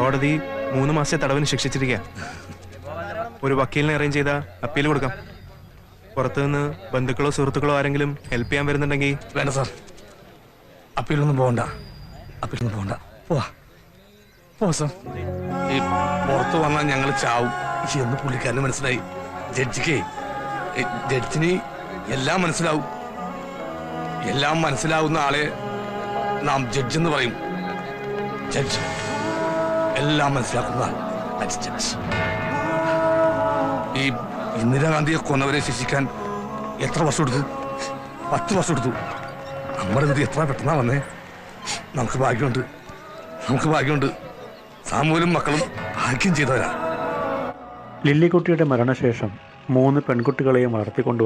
കോടതി മൂന്ന് മാസത്തെ തടവിന് ശിക്ഷിച്ചിരിക്കുക ഒരു വക്കീലിനെ അറേഞ്ച് ചെയ്താൽ അപ്പീൽ കൊടുക്കാം പുറത്തുനിന്ന് ബന്ധുക്കളോ സുഹൃത്തുക്കളോ ആരെങ്കിലും ഹെൽപ്പ് ചെയ്യാൻ വരുന്നുണ്ടെങ്കിൽ വേണ്ട സാർ അപ്പീലൊന്നും പോകണ്ട അപ്പീലൊന്നും പോകണ്ട പോവാ പോ സാർ ഈ പുറത്ത് വന്നാൽ ഞങ്ങൾ ചാവും എന്ന് പുള്ളിക്കാരന് മനസ്സിലായി ജഡ്ജിക്ക് ജഡ്ജിന് എല്ലാം മനസ്സിലാവും എല്ലാം മനസ്സിലാവുന്ന ആളെ നാം ജഡ്ജ് എന്ന് പറയും ജഡ്ജ് എല്ലാം മനസ്സിലാക്കുന്ന ആൾ That's judge. ഈ ഇന്ദിരാഗാന്ധിയെ കൊന്നവരെ ശിക്ഷിക്കാൻ എത്ര വർഷം എടുത്തു പത്ത് വർഷം എടുത്തു നമ്മുടെ വിധി എത്ര പെട്ടെന്നാ വന്നേ നമുക്ക് ഭാഗ്യമുണ്ട് നമുക്ക് ഭാഗ്യമുണ്ട് സാമൂലും മക്കളും ഭാഗ്യം ചെയ്തവരാ ലില്ലിക്കുട്ടിയുടെ മരണശേഷം മൂന്ന് പെൺകുട്ടികളെയും വളർത്തിക്കൊണ്ടു